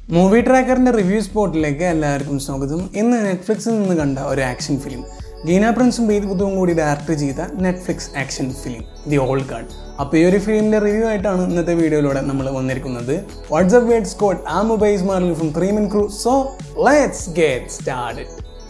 movie ട്രാക്കറിന്റെ review സ്പോട്ടിലേക്ക് എല്ലാവർക്കും സ്വാഗതം ഇന്ന് നെറ്റ്ഫ്ലിക്സിൽ നിന്ന് കണ്ട ഒരു ആക്ഷൻ ഫിലിം ഗീന പ്രിൻസും ബീത് ബുദ്ധവും കൂടി ഡയറക്റ്റ് ചെയ്ത Netflix action film the old guard അപ്പോൾ ഈ ഒരു ഫിലിമിന്റെ റിവ്യൂ ആയിട്ടാണ് ഇന്നത്തെ വീഡിയോയിലൂടെ നമ്മൾ വന്നിരിക്കുന്നത് വാട്സ്ആപ്പ് വേഡ് സ്കോട്ട് ആ മൊബൈൽസ് മാറിൽ from three min crew so let's get start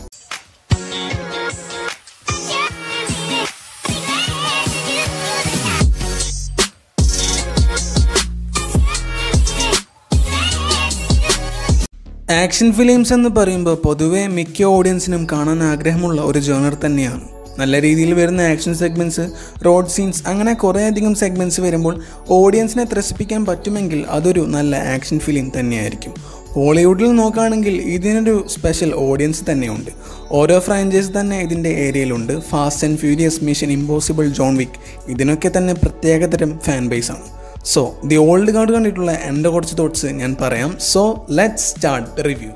action films എന്ന് പറയുമ്പോൾ പൊതുവെ മിക്ക ഓഡിയൻസിനും കാണാൻ ആഗ്രഹമുള്ള ഒരു ജോണർ തന്നെയാണ് നല്ല രീതിയിൽ വരുന്ന ആക്ഷൻ സെഗ്മെൻറ്റ്സ് റോഡ് സീൻസ് അങ്ങനെ കുറേയധികം സെഗ്മെൻറ്റ്സ് വരുമ്പോൾ ഓഡിയൻസിനെ ത്രസിപ്പിക്കാൻ പറ്റുമെങ്കിൽ അതൊരു നല്ല ആക്ഷൻ ഫിലിം തന്നെയായിരിക്കും ഹോളിവുഡിൽ നോക്കുകയാണെങ്കിൽ ഇതിനൊരു സ്പെഷ്യൽ ഓഡിയൻസ് തന്നെയുണ്ട് ഓരോ ഫ്രാഞ്ചൈസ് തന്നെ ഇതിൻ്റെ ഏരിയയിലുണ്ട് fast and furious mission impossible John Wick ഇതിനൊക്കെ തന്നെ പ്രത്യേകതരം ഫാൻ ബേസ് ആണ് സോ ദി ഓൾഡ് കാർഡ് കണ്ടിട്ടുള്ള എൻ്റെ കുറച്ച് തോട്ട്സ് ഞാൻ പറയാം so let start the review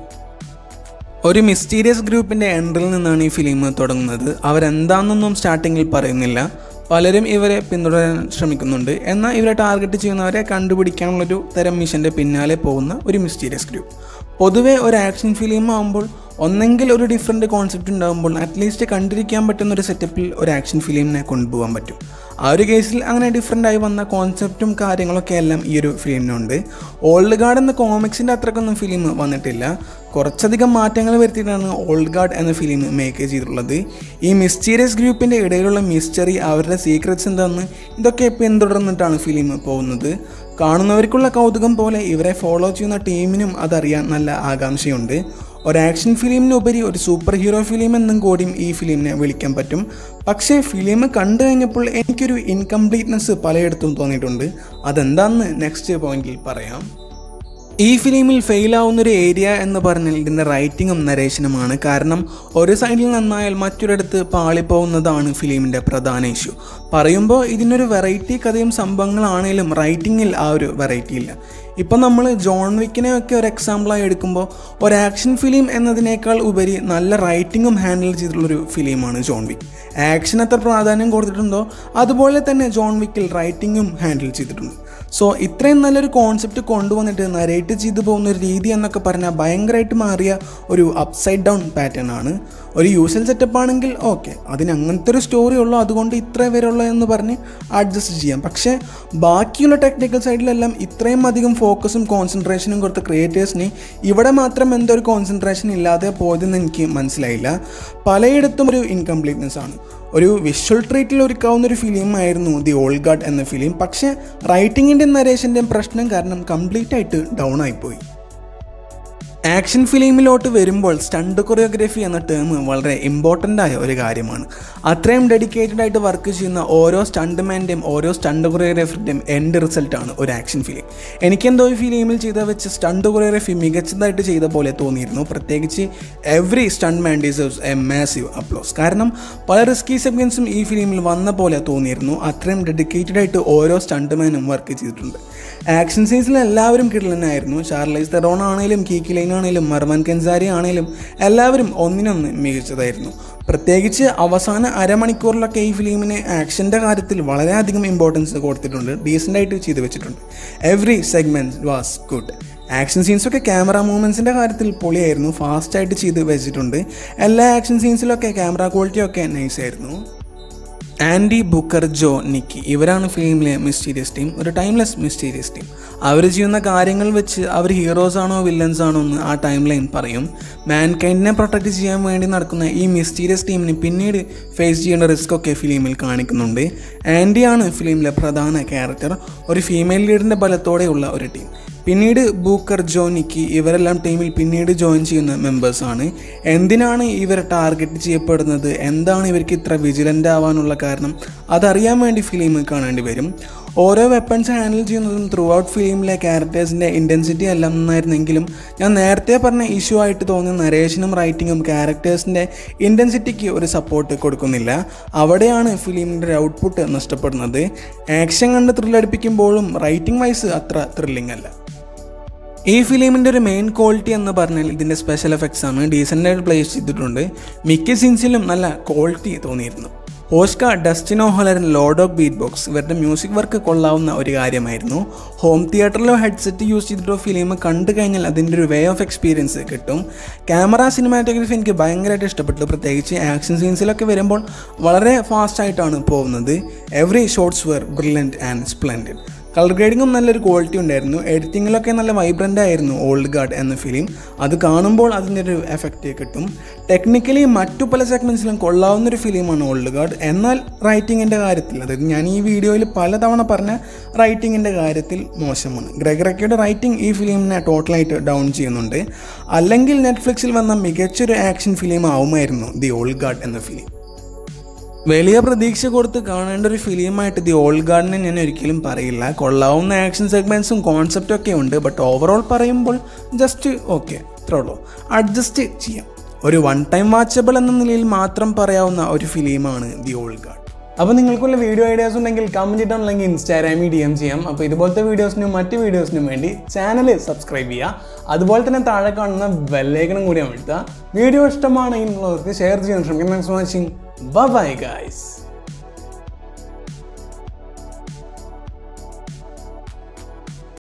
ഒരു മിസ്റ്റീരിയസ് ഗ്രൂപ്പിൻ്റെ എൻട്രിൽ നിന്നാണ് ഈ ഫിലിം തുടങ്ങുന്നത് അവരെന്താണെന്നൊന്നും സ്റ്റാർട്ടിങ്ങിൽ പറയുന്നില്ല പലരും ഇവരെ പിന്തുടരാൻ ശ്രമിക്കുന്നുണ്ട് എന്നാൽ ഇവരെ ടാർഗറ്റ് ചെയ്യുന്നവരെ കണ്ടുപിടിക്കാനുള്ളൊരു തരം മിഷൻ്റെ പിന്നാലെ പോകുന്ന ഒരു മിസ്റ്റീരിയസ് ഗ്രൂപ്പ് പൊതുവേ ഒരു ആക്ഷൻ ഫിലിം ആകുമ്പോൾ ഒന്നെങ്കിൽ ഒരു ഡിഫറെൻറ്റ് കോൺസെപ്റ്റ് ഉണ്ടാകുമ്പോൾ അറ്റ്ലീസ്റ്റ് കണ്ടിരിക്കാൻ പറ്റുന്ന ഒരു സെറ്റപ്പിൽ ഒരു ആക്ഷൻ ഫിലിമിനെ കൊണ്ടുപോകാൻ പറ്റും ആ ഒരു കേസിൽ അങ്ങനെ ഡിഫറെൻ്റ് ആയി വന്ന കോൺസെപ്റ്റും കാര്യങ്ങളൊക്കെ എല്ലാം ഈ ഒരു ഫിലിമിനുണ്ട് ഓൾഡ് ഗാർഡ് എന്ന കോമിക്സിൻ്റെ അത്രക്കൊന്നും ഫിലിം വന്നിട്ടില്ല കുറച്ചധികം മാറ്റങ്ങൾ വരുത്തിയിട്ടാണ് ഓൾഡ് ഗാർഡ് എന്ന ഫിലിം മേക്ക് ചെയ്തിട്ടുള്ളത് ഈ മിസ്റ്റീരിയസ് ഗ്രൂപ്പിൻ്റെ ഇടയിലുള്ള മിസ്റ്ററി അവരുടെ സീക്രറ്റ്സ് എന്താണെന്ന് ഇതൊക്കെ പിന്തുടർന്നിട്ടാണ് ഫിലിം പോകുന്നത് കാണുന്നവർക്കുള്ള കൗതുകം പോലെ ഇവരെ ഫോളോ ചെയ്യുന്ന ടീമിനും അതറിയാൻ നല്ല ആകാംക്ഷയുണ്ട് ഒരു ആക്ഷൻ ഫിലിമിനുപരി ഒരു സൂപ്പർ ഹീറോ ഫിലിം എന്നും കൂടിയും ഈ ഫിലിമിനെ വിളിക്കാൻ പറ്റും പക്ഷേ ഫിലിം കണ്ടു കഴിഞ്ഞപ്പോൾ എനിക്കൊരു ഇൻകംപ്ലീറ്റ്നെസ് പലയിടത്തും തോന്നിയിട്ടുണ്ട് അതെന്താണെന്ന് നെക്സ്റ്റ് പോയിന്റിൽ പറയാം ഈ ഫിലിമിൽ ഫെയിൽ ആവുന്ന ഒരു ഏരിയ എന്ന് പറഞ്ഞാൽ ഇതിൻ്റെ റൈറ്റിങ്ങും നരേഷനുമാണ് കാരണം ഒരു സൈഡിൽ നന്നായാൽ മറ്റൊരിടത്ത് പാളിപ്പോകുന്നതാണ് ഫിലിമിൻ്റെ പ്രധാന ഇഷ്യൂ പറയുമ്പോൾ ഇതിനൊരു വെറൈറ്റി കഥയും സംഭവങ്ങളാണേലും റൈറ്റിങ്ങിൽ ആ ഒരു വെറൈറ്റി ഇല്ല ഇപ്പം നമ്മൾ ജോൺ വിക്കിനെ ഒക്കെ ഒരു എക്സാമ്പിളായി എടുക്കുമ്പോൾ ഒരു ആക്ഷൻ ഫിലിം എന്നതിനേക്കാൾ ഉപരി നല്ല റൈറ്റിങ്ങും ഹാൻഡിൽ ചെയ്തിട്ടുള്ളൊരു ഫിലിമാണ് ജോൺ വിക്ക് ആക്ഷൻ എത്ര പ്രാധാന്യം കൊടുത്തിട്ടുണ്ടോ അതുപോലെ തന്നെ ജോൺ വിക്കിൽ റൈറ്റിങ്ങും ഹാൻഡിൽ ചെയ്തിട്ടുണ്ട് സോ ഇത്രയും നല്ലൊരു കോൺസെപ്റ്റ് കൊണ്ടുവന്നിട്ട് നരേറ്റ് ചെയ്തു പോകുന്ന ഒരു രീതി എന്നൊക്കെ പറഞ്ഞാൽ ഭയങ്കരമായിട്ട് മാറിയ ഒരു അപ്സൈഡ് ഡൗൺ പാറ്റേൺ ആണ് ഒരു യൂസൽ സെറ്റപ്പ് ആണെങ്കിൽ ഓക്കെ അതിന് അങ്ങനത്തെ ഒരു സ്റ്റോറി ഉള്ളൂ അതുകൊണ്ട് ഇത്ര വരെയുള്ളൂ എന്ന് പറഞ്ഞ് അഡ്ജസ്റ്റ് ചെയ്യാം പക്ഷേ ബാക്കിയുള്ള ടെക്നിക്കൽ സൈഡിലെല്ലാം ഇത്രയും അധികം ഫോക്കസും കോൺസെൻട്രേഷനും കൊടുത്ത ക്രിയേറ്റേഴ്സിന് ഇവിടെ മാത്രം എന്തോ ഒരു കോൺസെൻട്രേഷൻ ഇല്ലാതെ പോയതെന്ന് എനിക്ക് മനസ്സിലായില്ല പലയിടത്തും ഒരു ഇൻകംപ്ലീറ്റ്നെസ് ആണ് ഒരു വിഷ്വൽ ട്രീറ്റിൽ ഒരുക്കാവുന്ന ഒരു ഫിലിമായിരുന്നു ദി ഓൾഡ് ഗാഡ് എന്ന ഫിലിം പക്ഷേ റൈറ്റിങ്ങിൻ്റെയും നരേഷൻ്റെയും പ്രശ്നം കാരണം കംപ്ലീറ്റ് ആയിട്ട് ഡൗൺ ആയിപ്പോയി ആക്ഷൻ ഫിലിമിലോട്ട് വരുമ്പോൾ സ്റ്റണ്ട് കൊറിയോഗ്രഫി എന്ന ടേം വളരെ ഇമ്പോർട്ടൻ്റ് ആയ ഒരു കാര്യമാണ് അത്രയും ഡെഡിക്കേറ്റഡ് ആയിട്ട് വർക്ക് ചെയ്യുന്ന ഓരോ സ്റ്റണ്ട്മാൻ്റെയും ഓരോ സ്റ്റണ്ട് കൊറിയോഗ്രാഫറിൻ്റെയും എൻഡ് റിസൾട്ടാണ് ഒരു ആക്ഷൻ ഫിലിം എനിക്കെന്തോ ഈ ഫിലിമിൽ ചെയ്ത വെച്ച് സ്റ്റണ്ട് കൊറിയോഗ്രഫി മികച്ചതായിട്ട് ചെയ്ത പോലെ തോന്നിയിരുന്നു പ്രത്യേകിച്ച് every stunt man deserves a massive applause കാരണം പല റിസ്കി സെഗ്മെൻസും ഈ ഫിലിമിൽ വന്ന പോലെ തോന്നിയിരുന്നു അത്രയും ഡെഡിക്കേറ്റഡ് ആയിട്ട് ഓരോ സ്റ്റണ്ട്മാനും വർക്ക് ചെയ്തിട്ടുണ്ട് ആക്ഷൻ സീൻസിൽ എല്ലാവരും കിടലനായിരുന്നു ഷാർലൈസ് തെറോൺ ആണെങ്കിലും കീക്കി ലൈൻ ആണെങ്കിലും മർമൻ കെൻസാരി ആണെങ്കിലും എല്ലാവരും ഒന്നിനൊന്ന് മികച്ചതായിരുന്നു പ്രത്യേകിച്ച് അവസാന അരമണിക്കൂറിലൊക്കെ ഈ ഫിലിമിന് ആക്ഷൻ്റെ കാര്യത്തിൽ വളരെയധികം ഇമ്പോർട്ടൻസ് കൊടുത്തിട്ടുണ്ട് ഡീസൻ്റായിട്ട് ചെയ്തു വെച്ചിട്ടുണ്ട് every segment was good action സീൻസൊക്കെ ക്യാമറ മൂവ്മെൻറ്റ്സിൻ്റെ കാര്യത്തിൽ പൊളിയായിരുന്നു ഫാസ്റ്റായിട്ട് ചെയ്ത് വെച്ചിട്ടുണ്ട് എല്ലാ ആക്ഷൻ സീൻസിലൊക്കെ ക്യാമറ ക്വാളിറ്റിയൊക്കെ നൈസായിരുന്നു ആൻഡി ബുക്കർ ജോ നിക്കി ഇവരാണ് ഫിലിമിലെ മിസ്റ്റീരിയസ് ടീം ഒരു ടൈംലെസ് മിസ്റ്റീരിയസ് ടീം അവർ ചെയ്യുന്ന കാര്യങ്ങൾ വെച്ച് അവർ ഹീറോസ് ആണോ വില്ലൻസ് ആണോ എന്ന് ആ ടൈം ലൈൻ പറയും മാൻകൈൻഡിനെ പ്രൊട്ടക്റ്റ് ചെയ്യാൻ വേണ്ടി നടക്കുന്ന ഈ മിസ്റ്റീരിയസ് ടീമിന് പിന്നീട് ഫേസ് ചെയ്യേണ്ട റിസ്ക് ഒക്കെ ഫിലിമിൽ കാണിക്കുന്നുണ്ട് ആൻഡിയാണ് ഫിലിമിലെ പ്രധാന ക്യാരക്ടർ ഒരു ഫീമെയിൽ ലീഡറിൻ്റെ ബലത്തോടെയുള്ള ഒരു ടീം പിന്നീട് ബൂക്കർ ജോനിക്ക് ഇവരെല്ലാം ടീമിൽ പിന്നീട് ജോയിൻ ചെയ്യുന്ന മെമ്പേഴ്സാണ് എന്തിനാണ് ഇവരെ ടാർഗറ്റ് ചെയ്യപ്പെടുന്നത് എന്താണ് ഇവർക്ക് ഇത്ര വിജിലൻ്റ് ആവാനുള്ള കാരണം അതറിയാൻ വേണ്ടി ഫിലിം കാണേണ്ടി വരും ഓരോ വെപ്പൺസ് ഹാൻഡിൽ ചെയ്യുന്നതും ത്രൂ ഔട്ട് ഫിലിമിലെ ക്യാരക്ടേഴ്സിൻ്റെ ഇൻറ്റൻസിറ്റി എല്ലാം നന്നായിരുന്നെങ്കിലും ഞാൻ നേരത്തെ പറഞ്ഞ ഇഷ്യൂ ആയിട്ട് തോന്നിയ നരേഷനും റൈറ്റിങ്ങും ക്യാരക്ടേഴ്സിൻ്റെ ഇൻറ്റൻസിറ്റിക്ക് ഒരു സപ്പോർട്ട് കൊടുക്കുന്നില്ല അവിടെയാണ് ഫിലിമിൻ്റെ ഒരു ഔട്ട്പുട്ട് നഷ്ടപ്പെടുന്നത് ആക്ഷൻ കണ്ട് ത്രില്ലടിപ്പിക്കുമ്പോഴും റൈറ്റിംഗ് വൈസ് അത്ര ത്രില്ലിംഗ് അല്ല ഈ ഫിലിമിൻ്റെ ഒരു മെയിൻ ക്വാളിറ്റി എന്ന് പറഞ്ഞാൽ ഇതിൻ്റെ സ്പെഷ്യൽ എഫക്ട്സ് ആണ് ഡീസൻ്റായിട്ട് പ്ലേസ് ചെയ്തിട്ടുണ്ട് മിക്ക സീൻസിലും നല്ല ക്വാളിറ്റി തോന്നിയിരുന്നു ഓസ്ക ഡസ്റ്റിനോ ഹൊലരൻ ലോഡ് ഓഫ് ബീറ്റ് ബോക്സ് ഇവരുടെ മ്യൂസിക് വർക്ക് കൊള്ളാവുന്ന ഒരു കാര്യമായിരുന്നു ഹോം തിയേറ്ററിലോ ഹെഡ്സെറ്റ് യൂസ് ചെയ്തിട്ടോ ഫിലിം കണ്ടു കഴിഞ്ഞാൽ അതിൻ്റെ ഒരു വേ ഓഫ് എക്സ്പീരിയൻസ് കിട്ടും ക്യാമറ സിനിമാറ്റോഗ്രഫി എനിക്ക് ഭയങ്കരമായിട്ട് ഇഷ്ടപ്പെട്ടു പ്രത്യേകിച്ച് ആക്ഷൻ സീൻസിലൊക്കെ വരുമ്പോൾ വളരെ ഫാസ്റ്റ് ആയിട്ടാണ് പോകുന്നത് every shots were brilliant and splendid colour ഗ്രേഡിങ്ങും നല്ലൊരു ക്വാളിറ്റി ഉണ്ടായിരുന്നു എഡിറ്റിങ്ങിലൊക്കെ നല്ല വൈബ്രൻ്റ് ആയിരുന്നു ഓൾഡ് ഗാർഡ് എന്ന ഫിലിം അത് കാണുമ്പോൾ അതിൻ്റെ ഒരു എഫക്റ്റ് കിട്ടും ടെക്നിക്കലി മറ്റു പല സെഗ്മെൻറ്റ്സിലും കൊള്ളാവുന്നൊരു ഫിലിമാണ് ഓൾഡ് ഗാർഡ് എന്നാൽ റൈറ്റിങ്ങിൻ്റെ കാര്യത്തിൽ അതായത് ഞാൻ ഈ വീഡിയോയിൽ പലതവണ പറഞ്ഞ റൈറ്റിങ്ങിൻ്റെ കാര്യത്തിൽ മോശമാണ് ഗ്രെഗറക്കയുടെ റൈറ്റിംഗ് ഈ ഫിലിമിനെ ടോട്ടലായിട്ട് ഡൗൺ ചെയ്യുന്നുണ്ട് അല്ലെങ്കിൽ നെറ്റ്ഫ്ലിക്സിൽ വന്ന മികച്ചൊരു ആക്ഷൻ ഫിലിം ആവുമായിരുന്നു ദി ഓൾഡ് ഗാർഡ് എന്ന ഫിലിം വലിയ പ്രതീക്ഷ കൊടുത്ത് കാണേണ്ട ഒരു ഫിലിമായിട്ട് ദി ഓൾഡ് ഗാർഡിനെ ഞാൻ ഒരിക്കലും പറയില്ല കൊള്ളാവുന്ന ആക്ഷൻ സെഗ്മെൻറ്റ്സും കോൺസെപ്റ്റും ഒക്കെ ഉണ്ട് ബട്ട് ഓവറോൾ പറയുമ്പോൾ ജസ്റ്റ് ഓക്കെ ഇത്രേ ഉള്ളൂ അഡ്ജസ്റ്റ് ചെയ്യാം ഒരു വൺ ടൈം വാച്ചബിൾ എന്ന നിലയിൽ മാത്രം പറയാവുന്ന ഒരു ഫിലിമാണ് ദി ഓൾഡ് ഗാർഡ് അപ്പോൾ നിങ്ങൾക്കുള്ള വീഡിയോ ഐഡിയാസ് ഉണ്ടെങ്കിൽ കമൻറ്റ് ചെയ്തിട്ടുണ്ടെങ്കിൽ ഇൻസ്റ്റാഗ്രാമിൽ ഡി എം ചെയ്യാം അപ്പോൾ ഇതുപോലത്തെ വീഡിയോസിനും മറ്റ് വീഡിയോസിനും വേണ്ടി ചാനൽ സബ്സ്ക്രൈബ് ചെയ്യുക അതുപോലെ തന്നെ താഴെ കാണുന്ന ബെല്ലേക്കണം കൂടി അമഴ്ത്തുക വീഡിയോ ഇഷ്ടമാണെങ്കിലുള്ളവർക്ക് ഷെയർ ചെയ്യാൻ ശ്രമിക്കും thanks for watching bye guys